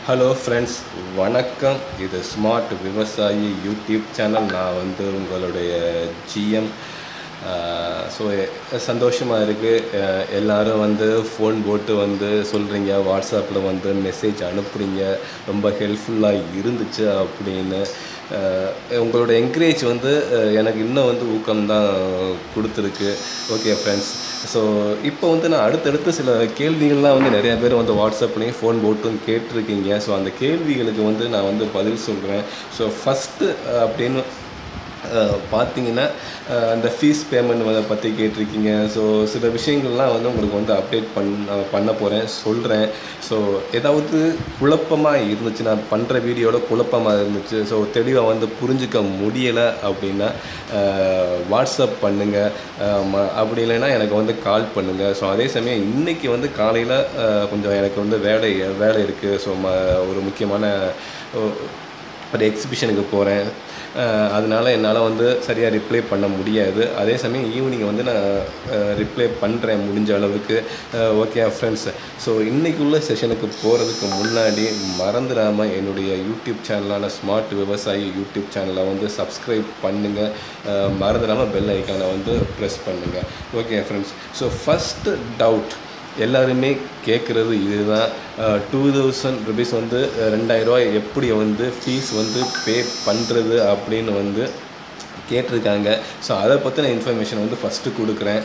hello friends வணக்கம் இது smart விவசாயி யூடியூப் சேனல் நான் வந்து உங்களுடைய ஜிஎம் ஸோ சந்தோஷமாக இருக்குது எல்லோரும் வந்து ஃபோன் போட்டு வந்து சொல்கிறீங்க வாட்ஸ்அப்பில் வந்து மெசேஜ் அனுப்புகிறீங்க ரொம்ப ஹெல்ப்ஃபுல்லாக இருந்துச்சு அப்படின்னு அஹ், உங்களோட என்கரேஜ் வந்து அஹ், எனக்கு இன்னும் வந்து ஊக்கம்தான் கொடுத்துருக்கு ஓகே ஃப்ரெண்ட்ஸ் ஸோ இப்போ வந்து நான் அடுத்தடுத்து சில கேள்விகள்லாம் வந்து நிறைய பேர் வந்து வாட்ஸ்அப்லேயும் ஃபோன் போட்டும் கேட்டிருக்கீங்க ஸோ அந்த கேள்விகளுக்கு வந்து நான் வந்து பதில் சொல்கிறேன் ஸோ ஃபஸ்ட்டு அப்படின்னு அஹ், பார்த்தீங்கன்னா அஹ், அந்த ஃபீஸ் பேமெண்ட் பற்றி கேட்டிருக்கீங்க ஸோ சில விஷயங்கள்லாம் வந்து உங்களுக்கு வந்து அப்டேட் பண்ண பண்ண போகிறேன் சொல்கிறேன் ஸோ ஏதாவது குழப்பமாக இருந்துச்சு நான் பண்ணுற வீடியோட குழப்பமாக இருந்துச்சு ஸோ தெளிவாக வந்து புரிஞ்சுக்க முடியலை அப்படின்னா அஹ், வாட்ஸ்அப் பண்ணுங்கள் அப்படி இல்லைன்னா எனக்கு வந்து கால் பண்ணுங்கள் ஸோ அதே சமயம் இன்றைக்கி வந்து காலையில் கொஞ்சம் எனக்கு வந்து வேலை வேலை இருக்குது ஸோ ம ஒரு முக்கியமான ஒ- ஒரு எக்ஸிபிஷனுக்கு போகிறேன் அதனால் என்னால் வந்து சரியாக ரிப்ளை பண்ண முடியாது அதே சமயம் ஈவினிங் வந்து நான் ரிப்ளை பண்ணுறேன் முடிஞ்ச அளவுக்கு ஓகே ஃப்ரெண்ட்ஸ் ஸோ இன்றைக்குள்ள செஷனுக்கு போகிறதுக்கு முன்னாடி மறந்துடாமல் என்னுடைய யூடியூப் சேனலான ஸ்மார்ட் விவசாயி யூடியூப் சேனலை வந்து சப்ஸ்கிரைப் பண்ணுங்கள் மறந்துடாமல் பெல் ஐக்கானை வந்து ப்ரெஸ் பண்ணுங்கள் okay friends so first doubt எல்லாருமே கேட்குறது இதுதான் டூ தௌசண்ட் ருபீஸ் வந்து ரெண்டாயிரரூவா எப்படி வந்து ஃபீஸ் வந்து பே பண்ணுறது அப்படின்னு வந்து கேட்டிருக்காங்க ஸோ அதை பற்றின இன்ஃபர்மேஷன் வந்து ஃபஸ்ட்டு கொடுக்குறேன்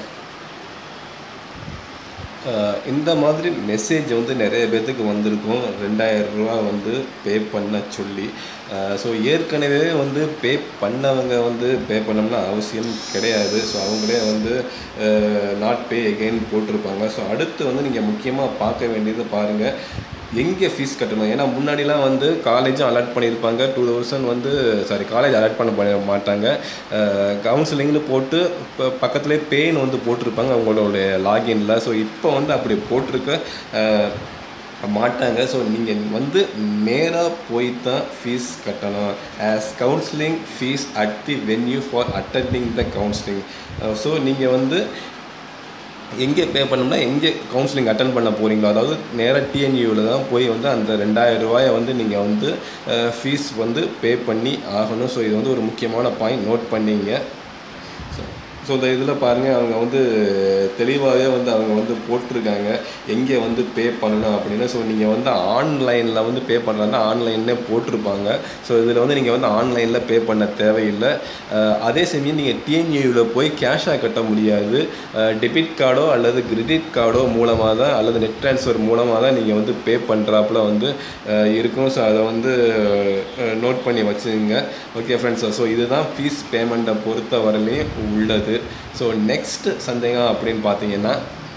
அஹ் இந்த மாதிரி மெசேஜ் வந்து நிறைய பேர்த்துக்கு வந்திருக்கும் ரெண்டாயிரம் ரூபா வந்து பே பண்ண சொல்லி ஸோ ஏற்கனவே வந்து பே பண்ணவங்க வந்து பே பண்ணணும்னா அவசியம் கிடையாது ஸோ அவங்களே வந்து நாட் பே எகெயின் போட்டிருப்பாங்க ஸோ அடுத்து வந்து நீங்கள் முக்கியமாக பார்க்க வேண்டியது பாருங்கள் எங்கே ஃபீஸ் கட்டணும் ஏன்னா முன்னாடிலாம் வந்து காலேஜும் அலாட் பண்ணியிருப்பாங்க டூ தௌசண்ட் வந்து சாரி காலேஜ் அலாட் பண்ண பண்ண மாட்டாங்க கவுன்சிலிங்னு போட்டு இப்போ பக்கத்துலேயே பேன் வந்து போட்டிருப்பாங்க அவங்களோட லாகின்ல ஸோ இப்போ வந்து அப்படி போட்டிருக்க அஹ், மாட்டாங்க ஸோ நீங்கள் வந்து நேராக போய் தான் ஃபீஸ் கட்டணும் as counselling fees at the venue for attending the counselling so நீங்கள் வந்து எங்கே பே பண்ணணும்னா எங்கே கவுன்சிலிங் அட்டன் பண்ண போகிறீங்களோ அதாவது நேராக டிஎன்யூவில் தான் போய் வந்து அந்த ரெண்டாயிரம் ரூபாயை வந்து நீங்கள் வந்து ஃபீஸ் வந்து பே பண்ணி ஆகணும் ஸோ இது வந்து ஒரு முக்கியமான பாயிண்ட் நோட் பண்ணிங்க ஸோ இந்த இதில் பாருங்கள் அவங்க வந்து தெளிவாகவே வந்து அவங்க வந்து போட்டிருக்காங்க எங்கே வந்து பே பண்ணணும் அப்படின்னு ஸோ நீங்கள் வந்து ஆன்லைனில் வந்து பே பண்ணுறதா ஆன்லைன்லேயே போட்டிருப்பாங்க ஸோ இதில் வந்து நீங்கள் வந்து ஆன்லைனில் பே பண்ண தேவையில்லை அஹ் அதே சமயம் நீங்கள் டிஎன்யூவில் போய் கேஷாக கட்ட முடியாது டெபிட் கார்டோ அல்லது கிரெடிட் கார்டோ மூலமாக தான் அல்லது நெட் ட்ரான்ஸ்ஃபர் மூலமாக தான் நீங்கள் வந்து பே பண்ணுறாப்புல வந்து அஹ் இருக்கும் ஸோ அதை வந்து நோட் பண்ணி வச்சுங்க ஓகே ஃப்ரெண்ட்ஸ் ஸோ இதுதான் ஃபீஸ் பேமெண்ட்டை பொறுத்த வரலையும் உள்ளது ஸோ நெக்ஸ்ட் சந்தேகம் அப்படின்னு பார்த்தீங்கன்னா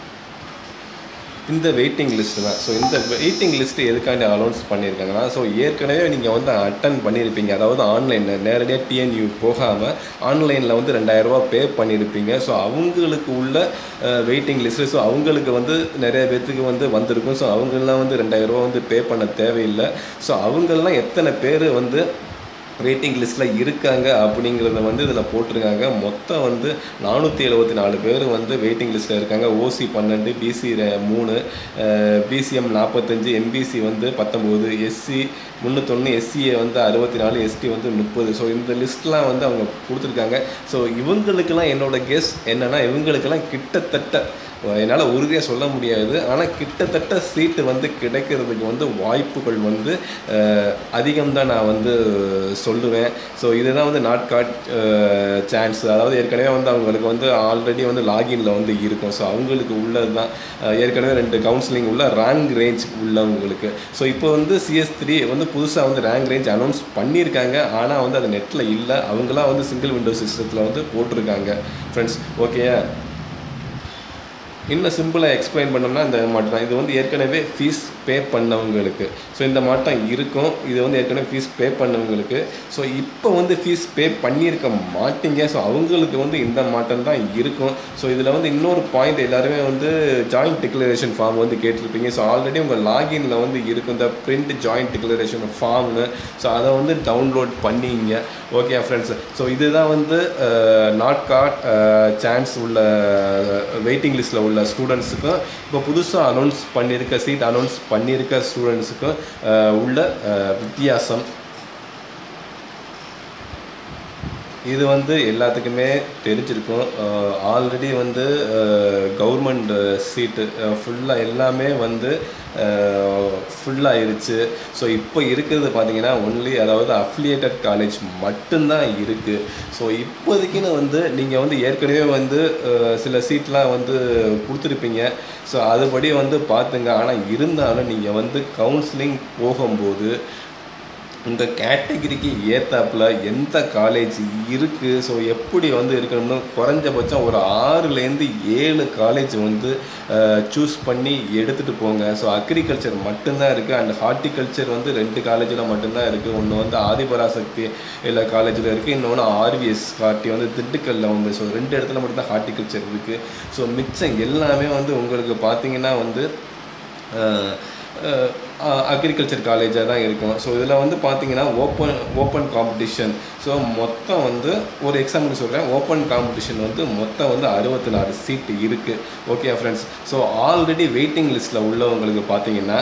இந்த வெயிட்டிங் லிஸ்ட் தான் ஸோ இந்த வெயிட்டிங் லிஸ்ட் எதுக்காண்டி அலௌன்ஸ் பண்ணியிருக்காங்கன்னா ஸோ ஏற்கனவே நீங்கள் வந்து அட்டன் பண்ணியிருப்பீங்க அதாவது ஆன்லைனில் நேரடியாக டிஎன்யூ போகாமல் ஆன்லைனில் வந்து ரெண்டாயிரரூபா பே பண்ணியிருப்பீங்க ஸோ அவங்களுக்கு உள்ள வெயிட்டிங் லிஸ்ட்டு ஸோ அவங்களுக்கு வந்து நிறைய பேர்த்துக்கு வந்து வந்திருக்கும் ஸோ அவங்கெல்லாம் வந்து ரெண்டாயிரரூபா வந்து பே பண்ண தேவையில்லை ஸோ அவங்கெல்லாம் எத்தனை பேர் வந்து வெயிட்டிங் லிஸ்ட்டில் இருக்காங்க அப்படிங்கிறத வந்து இதில் போட்டிருக்காங்க மொத்தம் வந்து நானூற்றி எழுபத்தி நாலு பேர் வந்து வெயிட்டிங் லிஸ்ட்டில் இருக்காங்க ஓசி பன்னெண்டு பிசி மூணு பிசிஎம் நாற்பத்தஞ்சு எம்பிசி வந்து பத்தொம்போது எஸ்சி முந்நூற்றொன்று எஸ்சிஏ வந்து அறுபத்தி நாலு எஸ்டி வந்து முப்பது ஸோ இந்த லிஸ்ட்லாம் வந்து அவங்க கொடுத்துருக்காங்க ஸோ இவங்களுக்கெல்லாம் என்னோட கெஸ் என்னென்னா இவங்களுக்கெல்லாம் கிட்டத்தட்ட என்னால் உறுதியாக சொல்ல முடியாது ஆனால் கிட்டத்தட்ட சீட்டு வந்து கிடைக்கிறதுக்கு வந்து வாய்ப்புகள் வந்து அதிகம் தான் நான் வந்து சொல்லுவேன் ஸோ இதுதான் வந்து நாட் காட் சான்ஸ் அதாவது ஏற்கனவே வந்து அவங்களுக்கு வந்து ஆல்ரெடி வந்து லாகின்ல வந்து இருக்கும் ஸோ அவங்களுக்கு உள்ளது தான் அஹ், ஏற்கனவே ரெண்டு கவுன்சிலிங் உள்ள ரேங்க் ரேஞ்ச் உள்ளவங்களுக்கு ஸோ இப்போ வந்து சிஎஸ் த்ரீ வந்து புதுசாக வந்து ரேங்க் ரேஞ்ச் அனௌன்ஸ் பண்ணியிருக்காங்க ஆனால் வந்து அது நெட்டில் இல்லை அவங்களாம் வந்து சிங்கிள் விண்டோ சிஸ்டத்தில் வந்து போட்டிருக்காங்க ஃப்ரெண்ட்ஸ் ஓகேயா இன்னும் சிம்பிளாக எக்ஸ்பிளைன் பண்ணோம்னா இந்த மாட்டம் தான் இது வந்து ஏற்கனவே ஃபீஸ் பே பண்ணவங்களுக்கு ஸோ இந்த மாட்டம் இருக்கும் இது வந்து ஏற்கனவே ஃபீஸ் பே பண்ணவங்களுக்கு ஸோ இப்போ வந்து ஃபீஸ் பே பண்ணியிருக்க மாட்டீங்க ஸோ அவங்களுக்கு வந்து இந்த மாட்டம் தான் இருக்கும் ஸோ இதில் வந்து இன்னொரு பாயிண்ட் எல்லாருமே வந்து ஜாயிண்ட் டிக்ளரேஷன் ஃபார்ம் வந்து கேட்டிருப்பீங்க ஸோ ஆல்ரெடி உங்கள் லாகின்ல வந்து இருக்கும் இந்த பிரிண்ட் ஜாயிண்ட் டிக்ளரேஷன் ஃபார்ம்னு ஸோ அதை வந்து டவுன்லோட் பண்ணிங்க ஓகே ஃப்ரெண்ட்ஸ் ஸோ இதுதான் வந்து நாட் காட் சான்ஸ் உள்ள வெயிட்டிங் லிஸ்ட்டில் உள்ள உள்ள ஸ்டூடெண்ட்ஸுக்கும் இப்போ புதுசாக அனௌன்ஸ் பண்ணியிருக்க சீட் அனௌன்ஸ் பண்ணியிருக்க ஸ்டூடெண்ட்ஸுக்கும் உள்ள அஹ், வித்தியாசம் இது வந்து எல்லாத்துக்குமே தெரிஞ்சிருக்கும் ஆல்ரெடி வந்து கவர்மெண்ட் சீட்டு ஃபுல்லாக எல்லாமே வந்து ஃபுல்லாகிருச்சு ஸோ இப்போ இருக்கிறது பார்த்தீங்கன்னா ஒன்லி அதாவது அஃபிலியேட்டட் காலேஜ் மட்டும்தான் இருக்குது ஸோ இப்போதைக்குன்னு வந்து நீங்கள் வந்து ஏற்கனவே வந்து அஹ், சில சீட்லாம் வந்து கொடுத்துருப்பீங்க ஸோ அதுபடி வந்து பார்த்துங்க ஆனால் இருந்தாலும் நீங்கள் வந்து கவுன்சிலிங் போகும்போது உங்கள் கேட்டகிரிக்கு ஏத்தாப்புல எந்த காலேஜ் இருக்குது ஸோ எப்படி வந்து இருக்கணும்னு குறைஞ்சபட்சம் ஒரு ஆறுலேருந்து ஏழு காலேஜ் வந்து சூஸ் பண்ணி எடுத்துகிட்டு போங்க ஸோ அக்ரிகல்ச்சர் மட்டும்தான் இருக்குது அண்ட் ஹார்ட்டிகல்ச்சர் வந்து ரெண்டு காலேஜில் மட்டும்தான் இருக்குது ஒன்று வந்து ஆதிபராசக்தி இல்லை காலேஜில் இருக்குது இன்னொன்று ஆர்விஎஸ் கார்ட்டி வந்து திண்டுக்கல்ல வந்து ஸோ ரெண்டு இடத்துல மட்டும்தான் ஹார்ட்டிகல்ச்சர் இருக்குது ஸோ மிச்சம் எல்லாமே வந்து உங்களுக்கு பார்த்தீங்கன்னா வந்து அக்ரிகல்ச்சர் காலேஜாக தான் இருக்கும் ஸோ இதில் வந்து பார்த்தீங்கன்னா ஓப்பன் ஓப்பன் காம்படிஷன் ஸோ மொத்தம் வந்து ஒரு எக்ஸாம்பிள் சொல்கிறேன் ஓப்பன் காம்படிஷன் வந்து மொத்தம் வந்து அறுபத்தி நாலு சீட்டு இருக்குது okay friends so already waiting லிஸ்ட்டில் உள்ளவங்களுக்கு பார்த்தீங்கன்னா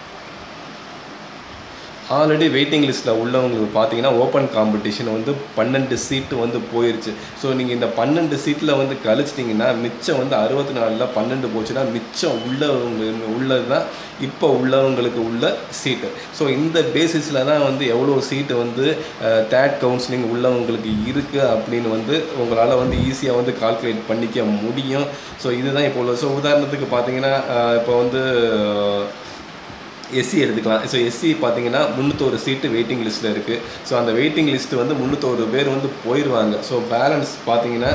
ஆல்ரெடி வெயிட்டிங் லிஸ்ட்டில் உள்ளவங்களுக்கு பார்த்தீங்கன்னா ஓப்பன் காம்படிஷன் வந்து பன்னெண்டு சீட்டு வந்து போயிருச்சு ஸோ நீங்கள் இந்த பன்னெண்டு சீட்டில் வந்து கழிச்சிட்டிங்கன்னா மிச்சம் வந்து அறுபத்தி நாலில் பன்னெண்டு போச்சுன்னா மிச்சம் உள்ளவங்க உள்ளது தான் இப்போ உள்ளவங்களுக்கு உள்ள சீட்டு ஸோ இந்த பேசிஸில் தான் வந்து எவ்வளோ சீட்டு வந்து தேர்ட் கவுன்சிலிங் உள்ளவங்களுக்கு இருக்குது அப்படின்னு வந்து உங்களால் வந்து ஈஸியாக வந்து கால்குலேட் பண்ணிக்க முடியும் ஸோ இதுதான் இப்போ உள்ள ஸோ உதாரணத்துக்கு பார்த்தீங்கன்னா அஹ், இப்போ வந்து எஸ்சி எடுத்துக்கலாம் ஸோ எஸ்சி பார்த்தீங்கன்னா முந்நூற்றோரு சீட்டு வெயிட்டிங் லிஸ்ட்டில் இருக்குது ஸோ அந்த வெயிட்டிங் லிஸ்ட்டு வந்து முந்நூற்றோரு பேர் வந்து போயிடுவாங்க ஸோ பேலன்ஸ் பார்த்தீங்கன்னா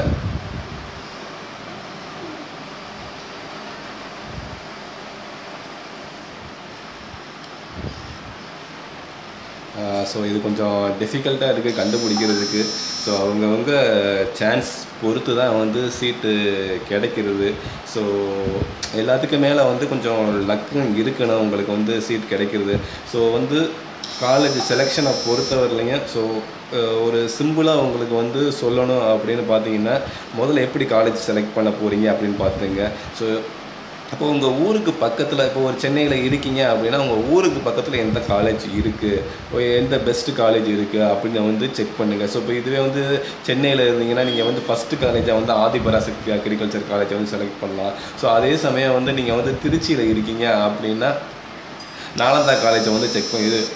ஸோ இது கொஞ்சம் டிஃபிகல்ட்டாக இருக்குது கண்டுபிடிக்கிறதுக்கு ஸோ அவங்கவுங்க சான்ஸ் பொறுத்து தான் வந்து சீட்டு கிடைக்கிறது ஸோ எல்லாத்துக்கும் மேலே வந்து கொஞ்சம் லக்கும் இருக்கணும் உங்களுக்கு வந்து சீட் கிடைக்கிறது ஸோ வந்து காலேஜ் செலெக்ஷனை பொறுத்தவரையிலையும் ஸோ ஒரு சிம்பிளாக உங்களுக்கு வந்து சொல்லணும் அப்படின்னு பார்த்தீங்கன்னா முதல்ல எப்படி காலேஜ் செலக்ட் பண்ண போகிறீங்க அப்படின்னு பார்த்துங்க ஸோ அப்போ உங்கள் ஊருக்கு பக்கத்தில் இப்போ ஒரு சென்னையில் இருக்கீங்க அப்படின்னா உங்கள் ஊருக்கு பக்கத்தில் எந்த காலேஜ் இருக்குது எந்த பெஸ்ட்டு காலேஜ் இருக்குது அப்படின்னு வந்து செக் பண்ணுங்கள் ஸோ இப்போ இதுவே வந்து சென்னையில் இருந்தீங்கன்னா நீங்கள் வந்து ஃபஸ்ட்டு காலேஜை வந்து ஆதிபராசக்தி அக்ரிகல்ச்சர் காலேஜை வந்து செலக்ட் பண்ணலாம் ஸோ அதே சமயம் வந்து நீங்கள் வந்து திருச்சியில் இருக்கீங்க அப்படின்னா நாலந்தா காலேஜை வந்து செக் பண்ணி இது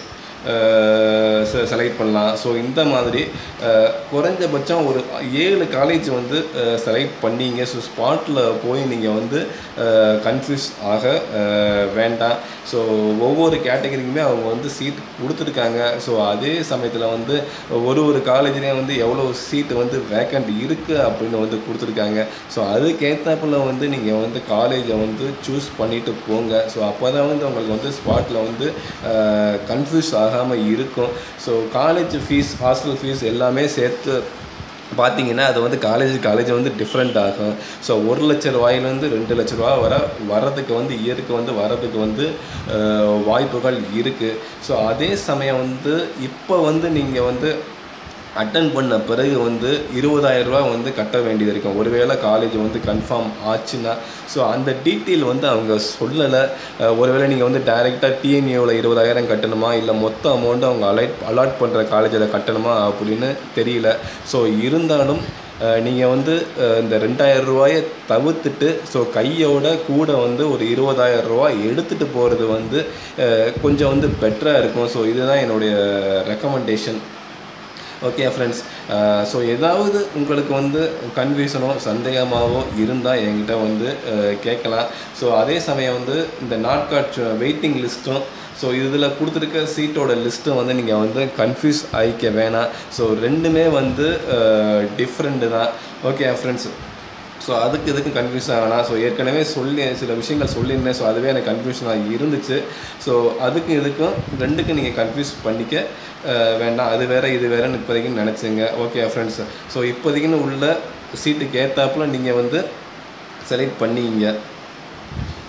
செலக்ட் பண்ணலாம் ஸோ இந்த மாதிரி அஹ், குறைஞ்சபட்சம் ஒரு ஏழு காலேஜ் வந்து செலக்ட் பண்ணீங்க ஸோ ஸ்பாட்டில் போய் நீங்கள் வந்து கன்ஃபியூஸ் ஆக அஹ், வேண்டாம் ஸோ ஒவ்வொரு கேட்டகரிக்குமே அவங்க வந்து சீட் கொடுத்துருக்காங்க ஸோ அதே சமயத்தில் வந்து ஒரு ஒரு காலேஜ்லேயும் வந்து எவ்வளோ சீட்டு வந்து வேக்கண்ட் இருக்குது அப்படின்னு வந்து கொடுத்துருக்காங்க ஸோ அதுக்கேற்றாப்புல வந்து நீங்கள் வந்து காலேஜை வந்து சூஸ் பண்ணிட்டு போங்க ஸோ அப்போ தான் வந்து உங்களுக்கு வந்து ஸ்பாட்டில் வந்து கன்ஃபியூஸ் ஆகாமல் இருக்கும் so college fees hostel fees எல்லாமே சேர்த்து பார்த்தீங்கன்னா அது வந்து காலேஜ் காலேஜ் வந்து டிஃப்ரெண்ட் ஆகும் ஸோ ஒரு லட்ச ரூபாயிலேருந்து ரெண்டு லட்ச ரூபா வர வர்றதுக்கு வந்து இயருக்கு வந்து வர்றதுக்கு வந்து அஹ், வாய்ப்புகள் இருக்குது ஸோ அதே சமயம் வந்து இப்போ வந்து நீங்கள் வந்து அட்டன் பண்ண பிறகு வந்து இருபதாயிரம் ரூபா வந்து கட்ட வேண்டியது இருக்கும் ஒருவேளை காலேஜ் வந்து கன்ஃபார்ம் ஆச்சுன்னா ஸோ அந்த டீட்டெயில் வந்து அவங்க சொல்லலை அஹ் ஒருவேளை நீங்கள் வந்து டைரெக்டாக டிஎன்ஏவில் இருபதாயிரம் கட்டணுமா இல்லை மொத்த அமௌண்ட்டு அவங்க அலைட் அலாட் பண்ணுற காலேஜில் கட்டணுமா அப்படின்னு தெரியல ஸோ இருந்தாலும் நீங்கள் வந்து அஹ், இந்த ரெண்டாயிரம் ரூபாயை தவிர்த்துட்டு ஸோ கையோட கூட வந்து ஒரு இருபதாயிரம் ரூபாய் எடுத்துகிட்டு போகிறது வந்து அஹ், கொஞ்சம் வந்து பெட்டராக இருக்கும் ஸோ இதுதான் என்னுடைய ரெக்கமெண்டேஷன் ஓகே ஃப்ரெண்ட்ஸ் ஸோ ஏதாவது உங்களுக்கு வந்து கன்ஃபியூஷனோ சந்தேகமாகவோ இருந்தால் என்கிட்ட வந்து அஹ், கேட்கலாம் ஸோ அதே சமயம் வந்து இந்த நாட்காட் வெயிட்டிங் லிஸ்ட்டும் ஸோ இதில் கொடுத்துருக்க சீட்டோட லிஸ்ட்டும் வந்து நீங்கள் வந்து கன்ஃபியூஸ் ஆகிக்க வேணாம் ஸோ ரெண்டுமே வந்து டிஃப்ரெண்ட்டு தான் ஓகே ஃப்ரெண்ட்ஸ் ஸோ அதுக்கு இதுக்கும் கன்ஃபியூஸ் ஆகலாம் ஸோ ஏற்கனவே சொல்லி சில விஷயங்கள் சொல்லியிருந்தேன் ஸோ அதுவே எனக்கு கன்ஃபியூஷனாக இருந்துச்சு ஸோ அதுக்கும் இதுக்கும் ரெண்டுக்கும் நீங்கள் கன்ஃபியூஸ் பண்ணிக்க அஹ், வேண்டாம் அது வேறு இது வேறுன்னு இப்போதைக்கு நினச்சிங்க ஓகே ஃப்ரெண்ட்ஸ் ஸோ இப்போதைக்குன்னு உள்ள சீட்டுக்கு ஏற்றாப்புல நீங்கள் வந்து செலக்ட் பண்ணிங்க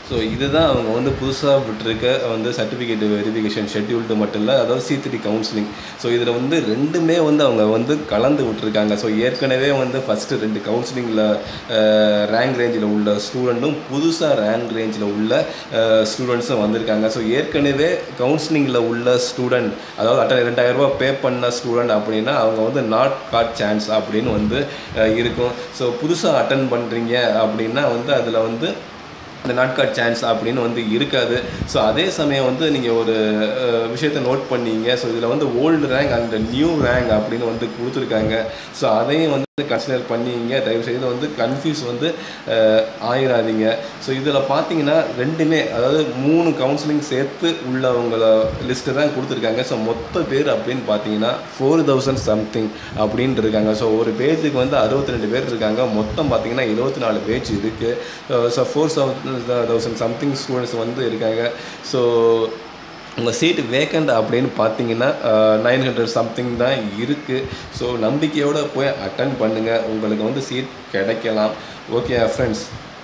ஸோ இதுதான் அவங்க வந்து புதுசாக விட்டுருக்க வந்து சர்டிஃபிகேட் வெரிஃபிகேஷன் ஷெட்யூல்டு மட்டும் இல்லை அதாவது சி த்ரீ கவுன்சிலிங் ஸோ இதில் வந்து ரெண்டுமே வந்து அவங்க வந்து கலந்து விட்டுருக்காங்க ஸோ ஏற்கனவே வந்து ஃபஸ்ட்டு ரெண்டு கவுன்சிலிங்கில் ரேங்க் ரேஞ்சில் உள்ள ஸ்டூடெண்ட்டும் புதுசாக ரேங்க் ரேஞ்சில் உள்ள ஸ்டூடெண்ட்ஸும் வந்திருக்காங்க ஸோ ஏற்கனவே கவுன்சிலிங்கில் உள்ள ஸ்டூடெண்ட் அதாவது அட்டன் ரெண்டாயிரரூபா பே பண்ண ஸ்டூடெண்ட் அப்படின்னா அவங்க வந்து நாட் காட் சான்ஸ் அப்படின்னு வந்து அஹ், இருக்கும் ஸோ புதுசாக அட்டன் பண்ணுறீங்க அப்படின்னா வந்து அதில் வந்து அந்த நாட்காட் சான்ஸ் அப்படின்னு வந்து இருக்காது ஸோ அதே சமயம் வந்து நீங்கள் ஒரு அஹ், விஷயத்தை நோட் பண்ணீங்க ஸோ இதில் வந்து old rank and new rank அப்படின்னு வந்து கொடுத்துருக்காங்க ஸோ அதையும் வந்து கன்சிடர் பண்ணிங்க தயவு செய்து வந்து கன்ஃபியூஸ் வந்து அஹ், ஆயிராதீங்க ஸோ இதில் பார்த்தீங்கன்னா ரெண்டுமே அதாவது மூணு கவுன்சிலிங் சேர்த்து உள்ளவங்கள லிஸ்ட்டு தான் கொடுத்துருக்காங்க ஸோ மொத்த பேர் அப்படின்னு பார்த்தீங்கன்னா ஃபோர் தௌசண்ட் சம்திங் அப்படின்ட்டு இருக்காங்க ஸோ ஒரு பேஜுக்கு வந்து அறுபத்தி ரெண்டு பேர் இருக்காங்க மொத்தம் பார்த்தீங்கன்னா இருபத்தி நாலு பேஜ் இருக்குது so four thousand something students வந்து இருக்காங்க ஸோ உங்கள் சீட்டு வேக்கண்ட் அப்படின்னு பார்த்தீங்கன்னா நைன் ஹண்ட்ரட் சம்திங் தான் இருக்குது ஸோ நம்பிக்கையோடு போய் அட்டன் பண்ணுங்கள் உங்களுக்கு வந்து சீட் கிடைக்கலாம் ஓகே ஃப்ரெண்ட்ஸ்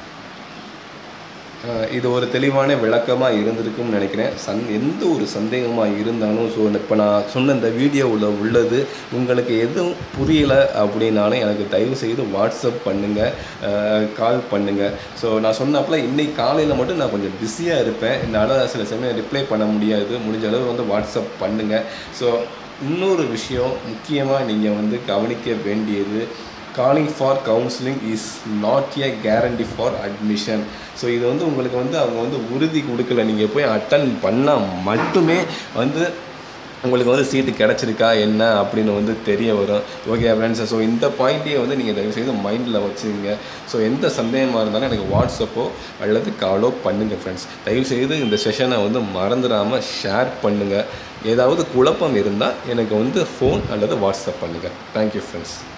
அஹ் இது ஒரு தெளிவான விளக்கமாக இருந்திருக்கும்னு நினைக்கிறேன் சந் எந்த ஒரு சந்தேகமாக இருந்தாலும் ஸோ இப்போ நான் சொன்ன இந்த வீடியோவில் உள்ளது உங்களுக்கு எதுவும் புரியலை அப்படின்னாலும் எனக்கு தயவு செய்து வாட்ஸ்அப் பண்ணுங்கள் கால் பண்ணுங்கள் ஸோ நான் சொன்னப்பல இன்னைக்கு காலையில் மட்டும் நான் கொஞ்சம் பிஸியாக இருப்பேன் என்னால் சில சமயம் ரிப்ளை பண்ண முடியாது முடிஞ்ச அளவு வந்து வாட்ஸ்அப் பண்ணுங்கள் ஸோ இன்னொரு விஷயம் முக்கியமாக நீங்கள் வந்து கவனிக்க வேண்டியது calling for counselling is not a guarantee for admission so இது வந்து உங்களுக்கு வந்து அவங்க வந்து உறுதி கொடுக்கல நீங்கள் போய் அட்டன் பண்ணால் மட்டுமே வந்து உங்களுக்கு வந்து சீட்டு கிடச்சிருக்கா என்ன அப்படின்னு வந்து தெரிய வரும் ஓகே ஃப்ரெண்ட்ஸ் ஸோ இந்த பாயிண்ட்டையும் வந்து நீங்கள் தயவு செய்து மைண்டில் வச்சுங்க ஸோ எந்த சந்தேகமாக இருந்தாலும் எனக்கு வாட்ஸ்அப்போ அல்லது காலோ பண்ணுங்கள் ஃப்ரெண்ட்ஸ் தயவு செய்து இந்த செஷனை வந்து மறந்துடாமல் ஷேர் பண்ணுங்கள் ஏதாவது குழப்பம் இருந்தால் எனக்கு வந்து ஃபோன் அல்லது வாட்ஸ்அப் பண்ணுங்கள் தேங்க்யூ ஃப்ரெண்ட்ஸ்